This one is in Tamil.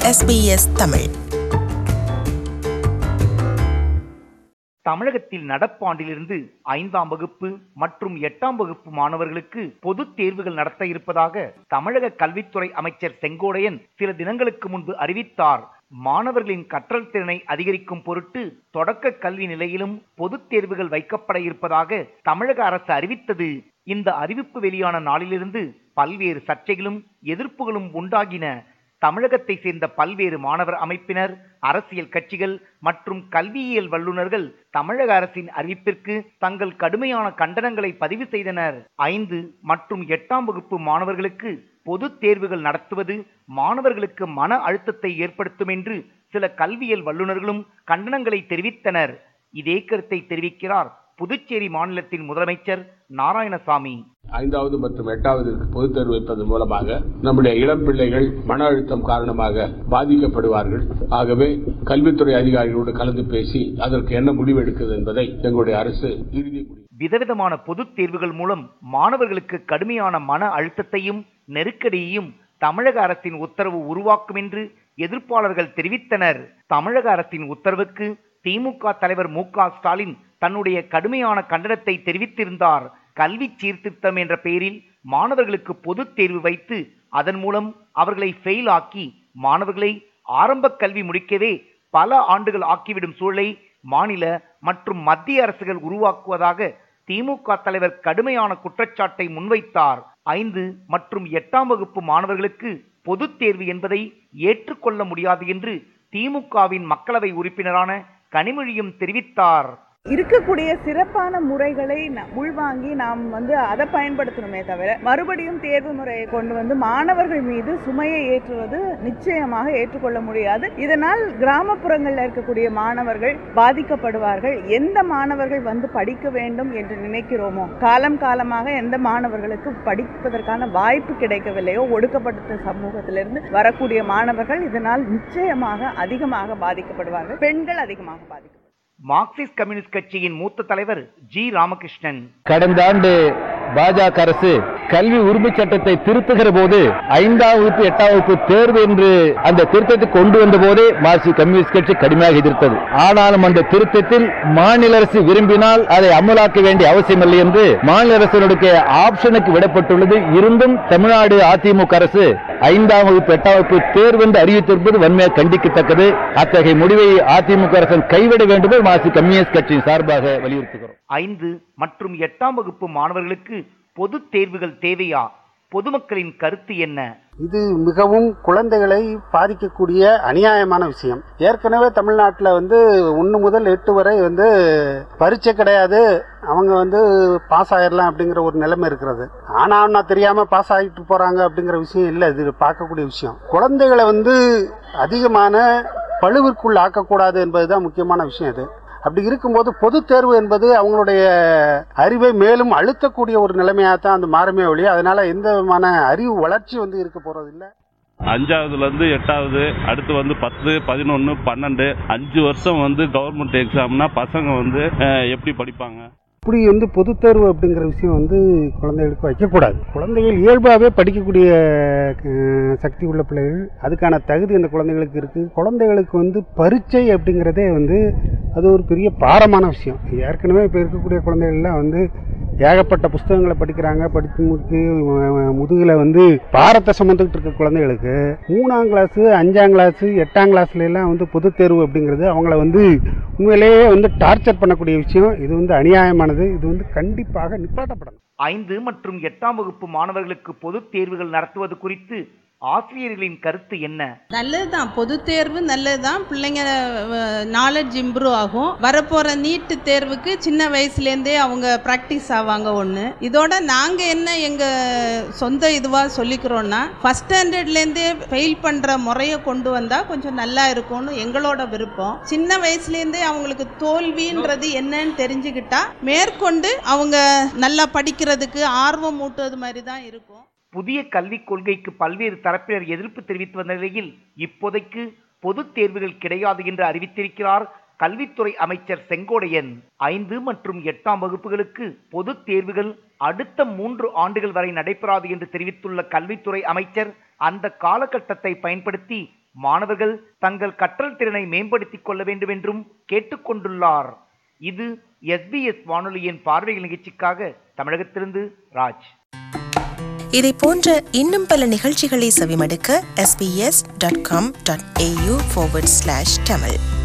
SBS தமிழ் தமிழகத்தில் நடப்பாண்டிலிருந்து ஐந்தாம் வகுப்பு மற்றும் எட்டாம் வகுப்பு மாணவர்களுக்கு பொதுத் தேர்வுகள் நடத்த இருப்பதாக தமிழக கல்வித்துறை அமைச்சர் செங்கோடையன் சில தினங்களுக்கு முன்பு அறிவித்தார் மாணவர்களின் கற்றல் திறனை அதிகரிக்கும் பொருட்டு தொடக்க கல்வி நிலையிலும் பொதுத் தேர்வுகள் வைக்கப்பட இருப்பதாக தமிழக அரசு அறிவித்தது இந்த அறிவிப்பு வெளியான நாளிலிருந்து பல்வேறு சர்ச்சைகளும் எதிர்ப்புகளும் உண்டாகின தமிழகத்தை சேர்ந்த பல்வேறு மாணவர் அமைப்பினர் அரசியல் கட்சிகள் மற்றும் கல்வியியல் வல்லுநர்கள் தமிழக அரசின் அறிவிப்பிற்கு தங்கள் கடுமையான கண்டனங்களை பதிவு செய்தனர் ஐந்து மற்றும் எட்டாம் வகுப்பு மாணவர்களுக்கு பொதுத் தேர்வுகள் நடத்துவது மாணவர்களுக்கு மன அழுத்தத்தை ஏற்படுத்தும் என்று சில கல்வியியல் வல்லுநர்களும் கண்டனங்களை தெரிவித்தனர் இதே கருத்தை தெரிவிக்கிறார் புதுச்சேரி மாநிலத்தின் முதலமைச்சர் நாராயணசாமி ஐந்தாவது மற்றும் எட்டாவது பொதுத் தேர்வு வைப்பதன் மூலமாக நம்முடைய இளம் பிள்ளைகள் மன அழுத்தம் காரணமாக பாதிக்கப்படுவார்கள் ஆகவே கல்வித்துறை அதிகாரிகளோடு கலந்து பேசி அதற்கு என்ன முடிவு எடுக்கிறது என்பதை எங்களுடைய அரசு இறுதி முடிவு விதவிதமான பொதுத் தேர்வுகள் மூலம் மாணவர்களுக்கு கடுமையான மன அழுத்தத்தையும் நெருக்கடியையும் தமிழக அரசின் உத்தரவு உருவாக்கும் என்று எதிர்ப்பாளர்கள் தெரிவித்தனர் தமிழக அரசின் உத்தரவுக்கு திமுக தலைவர் மு க ஸ்டாலின் தன்னுடைய கடுமையான கண்டனத்தை தெரிவித்திருந்தார் கல்வி சீர்திருத்தம் என்ற பெயரில் மாணவர்களுக்கு பொதுத் தேர்வு வைத்து அதன் மூலம் அவர்களை ஃபெயில் ஆக்கி மாணவர்களை ஆரம்ப கல்வி முடிக்கவே பல ஆண்டுகள் ஆக்கிவிடும் சூழலை மாநில மற்றும் மத்திய அரசுகள் உருவாக்குவதாக திமுக தலைவர் கடுமையான குற்றச்சாட்டை முன்வைத்தார் ஐந்து மற்றும் எட்டாம் வகுப்பு மாணவர்களுக்கு பொதுத் தேர்வு என்பதை ஏற்றுக்கொள்ள முடியாது என்று திமுகவின் மக்களவை உறுப்பினரான கனிமொழியும் தெரிவித்தார் இருக்கக்கூடிய சிறப்பான முறைகளை ந- உள்வாங்கி நாம் வந்து அதை பயன்படுத்தணுமே தவிர மறுபடியும் தேர்வு முறையை கொண்டு வந்து மாணவர்கள் மீது சுமையை ஏற்றுவது நிச்சயமாக ஏற்றுக்கொள்ள முடியாது இதனால் கிராமப்புறங்களில் இருக்கக்கூடிய மாணவர்கள் பாதிக்கப்படுவார்கள் எந்த மாணவர்கள் வந்து படிக்க வேண்டும் என்று நினைக்கிறோமோ காலம் காலமாக எந்த மாணவர்களுக்கு படிப்பதற்கான வாய்ப்பு கிடைக்கவில்லையோ ஒடுக்கப்பட்ட சமூகத்திலிருந்து வரக்கூடிய மாணவர்கள் இதனால் நிச்சயமாக அதிகமாக பாதிக்கப்படுவார்கள் பெண்கள் அதிகமாக பாதிக்க மார்க்சிஸ்ட் கம்யூனிஸ்ட் கட்சியின் மூத்த தலைவர் ஜி ராமகிருஷ்ணன் கடந்த ஆண்டு பாஜக அரசு கல்வி உரிமை சட்டத்தை திருத்துகிற போது ஐந்தாம் வகுப்பு எட்டாம் வகுப்பு தேர்வு என்று அந்த திருத்தத்தை கொண்டு வந்த போதே மார்க்சிஸ்ட் கம்யூனிஸ்ட் கட்சி கடுமையாக எதிர்த்தது ஆனாலும் அந்த திருத்தத்தில் மாநில அரசு விரும்பினால் அதை அமலாக்க வேண்டிய அவசியமில்லை என்று மாநில அரசினுடைய ஆப்ஷனுக்கு விடப்பட்டுள்ளது இருந்தும் தமிழ்நாடு அதிமுக அரசு ஐந்தாம் வகுப்பு எட்டாம் வகுப்பு தேர்வு என்று அறிவித்திருப்பது வன்மையாக கண்டிக்கத்தக்கது அத்தகைய முடிவை அதிமுக அரசு கைவிட வேண்டும் என்று மார்க்சிஸ்ட் கம்யூனிஸ்ட் கட்சியின் சார்பாக வலியுறுத்துகிறோம் ஐந்து மற்றும் எட்டாம் வகுப்பு மாணவர்களுக்கு பொதுத் தேர்வுகள் தேவையா பொதுமக்களின் கருத்து என்ன இது மிகவும் குழந்தைகளை பாதிக்கக்கூடிய அநியாயமான விஷயம் ஏற்கனவே தமிழ்நாட்டில் வந்து ஒன்று முதல் எட்டு வரை வந்து பரீட்சை கிடையாது அவங்க வந்து பாஸ் ஆயிடலாம் அப்படிங்கிற ஒரு நிலைமை இருக்கிறது ஆனால் நான் தெரியாமல் பாஸ் ஆகிட்டு போகிறாங்க அப்படிங்கிற விஷயம் இல்லை இது பார்க்கக்கூடிய விஷயம் குழந்தைகளை வந்து அதிகமான பழுவிற்குள் ஆக்கக்கூடாது என்பதுதான் முக்கியமான விஷயம் இது அப்படி இருக்கும்போது பொதுத் தேர்வு என்பது அவங்களுடைய அறிவை மேலும் அழுத்தக்கூடிய ஒரு நிலைமையாக தான் அது மாறுமே ஒழிய அதனால எந்த விதமான அறிவு வளர்ச்சி வந்து இருக்க போறதில்லை அஞ்சாவதுல இருந்து எட்டாவது அடுத்து வந்து பத்து பதினொன்று பன்னெண்டு அஞ்சு வருஷம் வந்து கவர்மெண்ட் எக்ஸாம்னா பசங்க வந்து அஹ், எப்படி படிப்பாங்க இப்படி வந்து பொதுத் தேர்வு அப்படிங்கிற விஷயம் வந்து குழந்தைகளுக்கு வைக்கக்கூடாது குழந்தைகள் இயல்பாகவே படிக்கக்கூடிய அஹ், சக்தி உள்ள பிள்ளைகள் அதுக்கான தகுதி அந்த குழந்தைகளுக்கு இருக்குது குழந்தைகளுக்கு வந்து பரீட்சை அப்படிங்கிறதே வந்து அது ஒரு பெரிய பாரமான விஷயம் ஏற்கனவே இப்போ இருக்கக்கூடிய குழந்தைகள்லாம் வந்து ஏகப்பட்ட புஸ்தகங்களை படிக்கிறாங்க படித்து முடித்து முதுகில் வந்து பாரத்தை சுமந்துக்கிட்டு இருக்க குழந்தைகளுக்கு மூணாம் கிளாஸு அஞ்சாம் கிளாஸு எட்டாம் கிளாஸ்ல எல்லாம் வந்து பொதுத் தேர்வு அப்படிங்கிறது அவங்கள வந்து உண்மையிலேயே வந்து டார்ச்சர் பண்ணக்கூடிய விஷயம் இது வந்து அநியாயமானது இது வந்து கண்டிப்பாக நிப்பாட்டப்படணும் ஐந்து மற்றும் எட்டாம் வகுப்பு மாணவர்களுக்கு பொதுத் தேர்வுகள் நடத்துவது குறித்து ஆசிரியர்களின் கருத்து என்ன நல்லதுதான் பொது தேர்வு நல்லதுதான் பிள்ளைங்க நாலேஜ் இம்ப்ரூவ் ஆகும் வரப்போற நீட்டு தேர்வுக்கு சின்ன வயசுலேருந்தே அவங்க ப்ராக்டிஸ் ஆவாங்க ஒன்று இதோட நாங்கள் என்ன எங்கள் சொந்த இதுவாக சொல்லிக்கிறோன்னா ஃபஸ்ட் ஸ்டாண்டர்ட்லேருந்தே ஃபெயில் பண்ணுற முறையை கொண்டு வந்தால் கொஞ்சம் நல்லா இருக்கும்னு எங்களோட விருப்பம் சின்ன வயசுலேருந்தே அவங்களுக்கு தோல்வின்றது என்னன்னு தெரிஞ்சுக்கிட்டா மேற்கொண்டு அவங்க நல்லா படிக்கிறதுக்கு ஆர்வம் ஊட்டுறது மாதிரி தான் இருக்கும் புதிய கல்விக் கொள்கைக்கு பல்வேறு தரப்பினர் எதிர்ப்பு தெரிவித்து வந்த நிலையில் இப்போதைக்கு பொதுத் தேர்வுகள் கிடையாது என்று அறிவித்திருக்கிறார் கல்வித்துறை அமைச்சர் செங்கோடையன் ஐந்து மற்றும் எட்டாம் வகுப்புகளுக்கு பொதுத் தேர்வுகள் அடுத்த மூன்று ஆண்டுகள் வரை நடைபெறாது என்று தெரிவித்துள்ள கல்வித்துறை அமைச்சர் அந்த காலகட்டத்தை பயன்படுத்தி மாணவர்கள் தங்கள் கற்றல் திறனை மேம்படுத்திக் கொள்ள வேண்டும் என்றும் கேட்டுக்கொண்டுள்ளார் இது எஸ்பிஎஸ் வானொலியின் பார்வைகள் நிகழ்ச்சிக்காக தமிழகத்திலிருந்து ராஜ் இதை போன்ற இன்னும் பல நிகழ்ச்சிகளை செவிமடுக்க sbs.com.au forward slash tamil